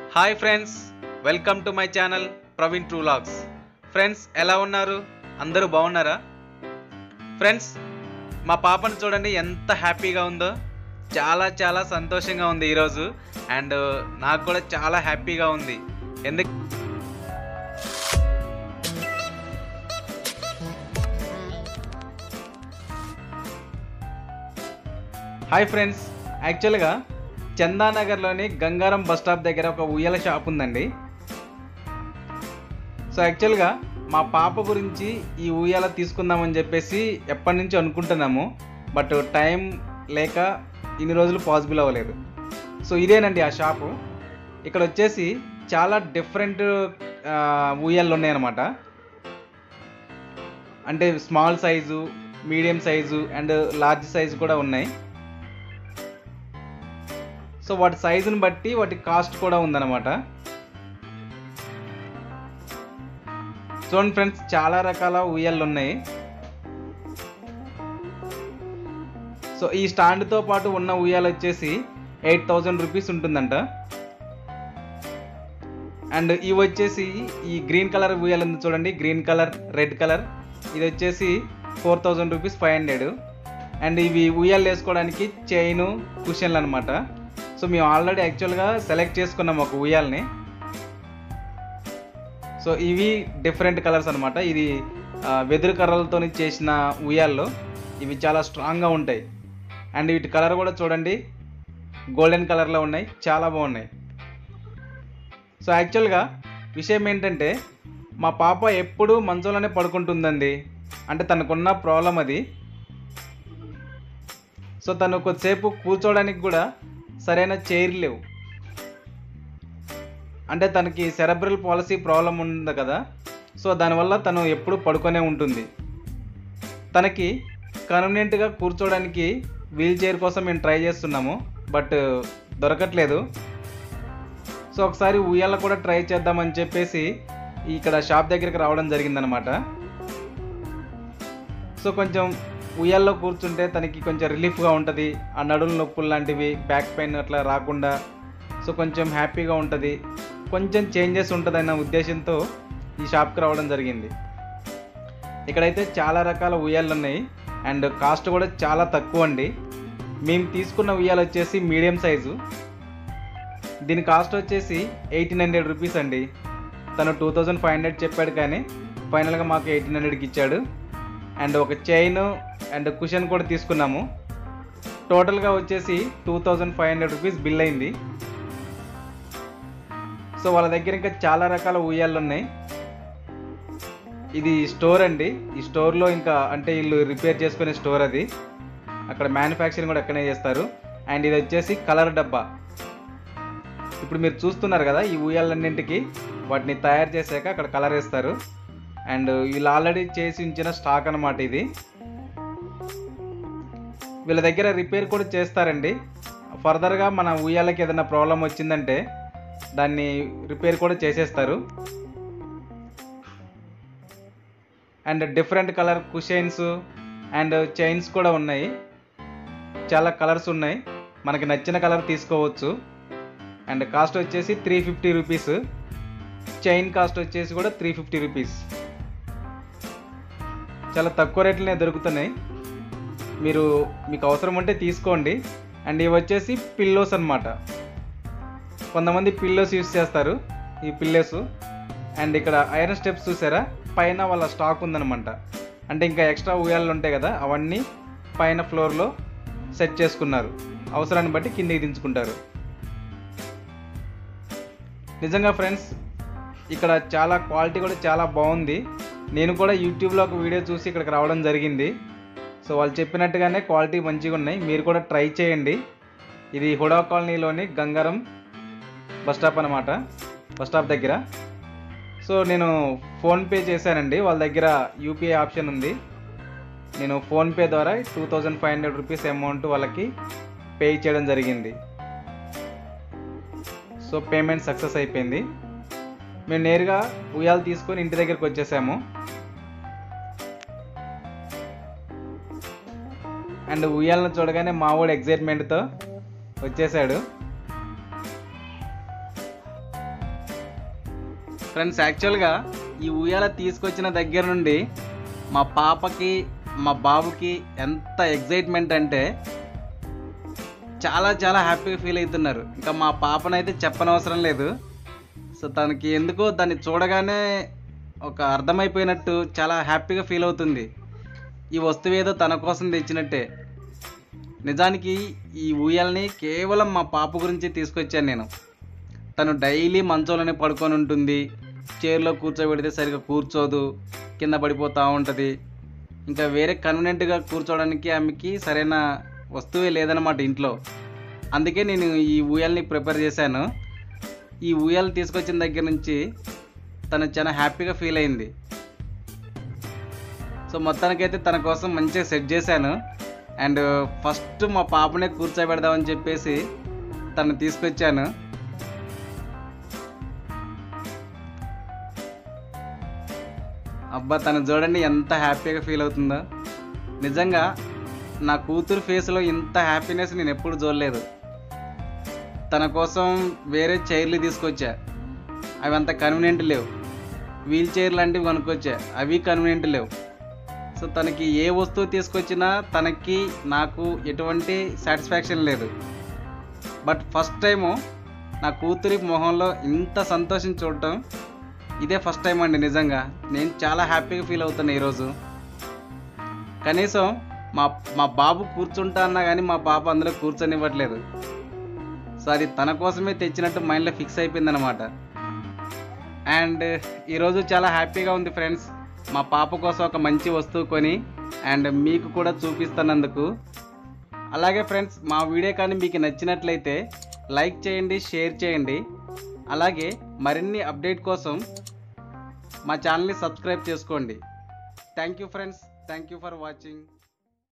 hi friends welcome to my channel Praveen true logs friends ఎలా ఉన్నారు అందరూ బాగున్నారా ఫ్రెండ్స్ మా పాపను చూడండి ఎంత హ్యాపీగా ఉందో చాలా చాలా సంతోషంగా ఉంది ఈరోజు అండ్ నాకు కూడా చాలా హ్యాపీగా ఉంది ఎందుకు హాయ్ ఫ్రెండ్స్ యాక్చువల్గా చందానగర్లోని గంగారం బస్ స్టాప్ దగ్గర ఒక ఉయ్యాల షాప్ ఉందండి సో యాక్చువల్గా మా పాప గురించి ఈ ఉయ్యాల తీసుకుందామని చెప్పేసి ఎప్పటి నుంచి అనుకుంటున్నాము బట్ టైం లేక ఇన్ని రోజులు పాసిబుల్ అవ్వలేదు సో ఇదేనండి ఆ షాపు ఇక్కడ వచ్చేసి చాలా డిఫరెంట్ ఉయ్యాలు ఉన్నాయన్నమాట అంటే small size medium size and large size కూడా ఉన్నాయి సో వాటి సైజుని బట్టి వాటి కాస్ట్ కూడా ఉందన్నమాట చూడండి ఫ్రెండ్స్ చాలా రకాల ఉయ్యాలు ఉన్నాయి సో ఈ స్టాండ్తో పాటు ఉన్న ఉయ్యాలు వచ్చేసి ఎయిట్ థౌజండ్ రూపీస్ ఉంటుందంట అండ్ ఇవి వచ్చేసి ఈ గ్రీన్ కలర్ ఉయ్యాలు ఉంది చూడండి గ్రీన్ కలర్ రెడ్ కలర్ ఇది వచ్చేసి four thousand rupees five hundred and ఇవి ఉయ్యాలు వేసుకోవడానికి చైను కుషన్లు అనమాట సో మేము ఆల్రెడీ యాక్చువల్గా సెలెక్ట్ చేసుకున్నాం ఒక ఉయ్యాలని సో ఇవి డిఫరెంట్ కలర్స్ అనమాట ఇది ఆ, వెదురు కర్రలతో చేసిన ఉయ్యాల్లో ఇవి చాలా స్ట్రాంగ్గా ఉంటాయి అండ్ వీటి కలర్ కూడా చూడండి గోల్డెన్ కలర్లో ఉన్నాయి చాలా బాగున్నాయి సో యాక్చువల్గా విషయం ఏంటంటే మా పాప ఎప్పుడూ మంచంలోనే పడుకుంటుందండి అంటే తనకున్న ప్రాబ్లం అది సో తను కొద్దిసేపు కూర్చోవడానికి కూడా సరైన చైర్ లేవు అంటే తనకి సెరబ్రల్ పాలసీ ప్రాబ్లం ఉంది కదా సో దానివల్ల తను ఎప్పుడు పడుకొనే ఉంటుంది తనకి కన్వీనియంట్గా కూర్చోవడానికి వీల్ చైర్ కోసం మేము ట్రై చేస్తున్నాము బట్ దొరకట్లేదు సో ఒకసారి ఉయ్యాల కూడా ట్రై చేద్దామని చెప్పేసి ఇక్కడ షాప్ దగ్గరికి రావడం జరిగిందనమాట సో కొంచెం ఉయ్యాల్లో కూర్చుంటే తనకి కొంచెం రిలీఫ్గా ఉంటుంది ఆ నడులు నొప్పులు లాంటివి బ్యాక్ పెయిన్ అట్లా రాకుండా సో కొంచెం హ్యాపీగా ఉంటుంది కొంచెం చేంజెస్ ఉంటుందన్న ఉద్దేశంతో ఈ షాప్కి రావడం జరిగింది ఇక్కడైతే చాలా రకాల ఉయ్యాలు ఉన్నాయి అండ్ కాస్ట్ కూడా చాలా తక్కువ అండి మేము తీసుకున్న ఉయ్యాలు వచ్చేసి మీడియం సైజు దీని కాస్ట్ వచ్చేసి ఎయిటీన్ హండ్రెడ్ రూపీస్ అండి తను టూ థౌజండ్ ఫైవ్ హండ్రెడ్ చెప్పాడు కానీ ఫైనల్గా మాకు ఎయిటీన్ హండ్రెడ్కి ఇచ్చాడు అండ్ ఒక చైన్ అండ్ కుషన్ కూడా తీసుకున్నాము టోటల్గా వచ్చేసి two thousand five hundred rupees bill అయింది సో వాళ్ళ దగ్గర ఇంకా చాలా రకాల ఉయ్యాలు ఉన్నాయి ఇది స్టోర్ అండి ఈ స్టోర్లో ఇంకా అంటే వీళ్ళు రిపేర్ చేసుకునే స్టోర్ అది అక్కడ మ్యానుఫ్యాక్చరింగ్ కూడా అక్కడే చేస్తారు అండ్ ఇది వచ్చేసి కలర్ డబ్బా ఇప్పుడు మీరు చూస్తున్నారు కదా ఈ ఉయ్యాలన్నింటికి వాటిని తయారు చేశాక అక్కడ కలర్ వేస్తారు అండ్ వీళ్ళు ఆల్రెడీ చేసి ఉంచిన స్టాక్ అనమాట ఇది వీళ్ళ దగ్గర రిపేర్ కూడా చేస్తారండి ఫర్దర్గా మన ఉయ్యాలకి ఏదైనా ప్రాబ్లం వచ్చిందంటే దాన్ని రిపేర్ కూడా చేసేస్తారు and different colour cushions and chains కూడా ఉన్నాయి చాలా కలర్స్ ఉన్నాయి మనకి నచ్చిన కలర్ తీసుకోవచ్చు అండ్ కాస్ట్ వచ్చేసి three fifty rupees chain cost వచ్చేసి కూడా త్రీ ఫిఫ్టీ రూపీస్ చాలా తక్కువ రేట్లనే దొరుకుతున్నాయి మీరు మీకు అవసరం ఉంటే తీసుకోండి అండ్ ఇవి వచ్చేసి పిల్లోస్ అన్నమాట కొంతమంది పిల్లోస్ యూస్ చేస్తారు ఈ పిల్లోస్ అండ్ ఇక్కడ ఐరన్ స్టెప్స్ చూసారా పైన వాళ్ళ స్టాక్ ఉందన్నమాట అంటే ఇంకా ఎక్స్ట్రా ఉయ్యాలు ఉంటాయి కదా అవన్నీ పైన ఫ్లోర్లో సెట్ చేసుకున్నారు అవసరాన్ని బట్టి కిందికి దించుకుంటారు నిజంగా ఫ్రెండ్స్ ఇక్కడ చాలా క్వాలిటీ కూడా చాలా బాగుంది నేను కూడా యూట్యూబ్లో ఒక వీడియో చూసి ఇక్కడికి రావడం జరిగింది సో వాళ్ళు చెప్పినట్టుగానే క్వాలిటీ మంచిగా ఉన్నాయి మీరు కూడా ట్రై చేయండి ఇది హుడా కాలనీలోని గంగారం బస్ స్టాప్ అనమాట బస్ స్టాప్ దగ్గర సో నేను ఫోన్పే చేశానండి వాళ్ళ దగ్గర యూపీఐ ఆప్షన్ ఉంది నేను ఫోన్పే ద్వారా two thousand five hundred rupees amount వాళ్ళకి పే చేయడం జరిగింది సో పేమెంట్ సక్సెస్ అయిపోయింది మేము నేరుగా ఉయ్యాలు తీసుకొని ఇంటి దగ్గరికి వచ్చేసాము అండ్ ఉయ్యాలను చూడగానే మావాడు ఎగ్జైట్మెంట్తో వచ్చేసాడు ఫ్రెండ్స్ యాక్చువల్గా ఈ ఉయ్యాల తీసుకొచ్చిన దగ్గర నుండి మా పాపకి మా బాబుకి ఎంత ఎగ్జైట్మెంట్ అంటే చాలా చాలా హ్యాపీగా ఫీల్ అవుతున్నారు ఇంకా మా పాపనైతే చెప్పనవసరం లేదు సో తనకి ఎందుకో దాన్ని చూడగానే ఒక అర్థమైపోయినట్టు చాలా హ్యాపీగా ఫీల్ అవుతుంది ఈ వస్తువు ఏదో తన కోసం తెచ్చినట్టే నిజానికి ఈ ఊయల్ని కేవలం మా పాప గురించి తీసుకొచ్చాను నేను తను డైలీ మంచంలోనే పడుకొని ఉంటుంది చైర్లో కూర్చోబెడితే సరిగా కూర్చోదు కింద పడిపోతూ ఉంటుంది ఇంకా వేరే కన్వీనెంట్గా కూర్చోవడానికి ఆమెకి సరైన వస్తువే లేదనమాట ఇంట్లో అందుకే నేను ఈ ఊయల్ని ప్రిపేర్ చేశాను ఈ ఊయలు తీసుకొచ్చిన దగ్గర నుంచి తను చాలా హ్యాపీగా ఫీల్ అయింది సో మొత్తానికైతే తన కోసం మంచిగా సెట్ చేశాను అండ్ ఫస్ట్ మా పాపనే కూర్చోబెడదామని చెప్పేసి తను తీసుకొచ్చాను అబ్బా తను చూడండి ఎంత హ్యాపీగా ఫీల్ అవుతుందో నిజంగా నా కూతురు ఫేస్లో ఇంత హ్యాపీనెస్ నేను ఎప్పుడు చూడలేదు తన కోసం వేరే చైర్లు తీసుకొచ్చా అవి అంత కన్వీనియంట్ లేవు వీల్ చైర్ లాంటివి కొనుక్కొచ్చా అవి కన్వీనియంట్ లేవు సో తనకి ఏ వస్తువు తీసుకొచ్చినా తనకి నాకు ఎటువంటి సాటిస్ఫాక్షన్ లేదు బట్ ఫస్ట్ టైము నా కూతురి మొహంలో ఇంత సంతోషం చూడటం ఇదే ఫస్ట్ టైం అండి నిజంగా నేను చాలా హ్యాపీగా ఫీల్ అవుతాను ఈరోజు కనీసం మా మా బాబు కూర్చుంటా అన్నా కానీ మా పాప అందులో కూర్చొనివ్వట్లేదు సో అది తన కోసమే తెచ్చినట్టు మైండ్లో ఫిక్స్ అయిపోయిందనమాట అండ్ ఈరోజు చాలా హ్యాపీగా ఉంది ఫ్రెండ్స్ మా పాప కోసం ఒక మంచి వస్తువు కొని అండ్ మీకు కూడా చూపిస్తున్నందుకు అలాగే ఫ్రెండ్స్ మా వీడియో కానీ మీకు నచ్చినట్లయితే లైక్ చేయండి షేర్ చేయండి అలాగే మరిన్ని అప్డేట్ కోసం మా ఛానల్ని సబ్స్క్రైబ్ చేసుకోండి thank you friends thank you for watching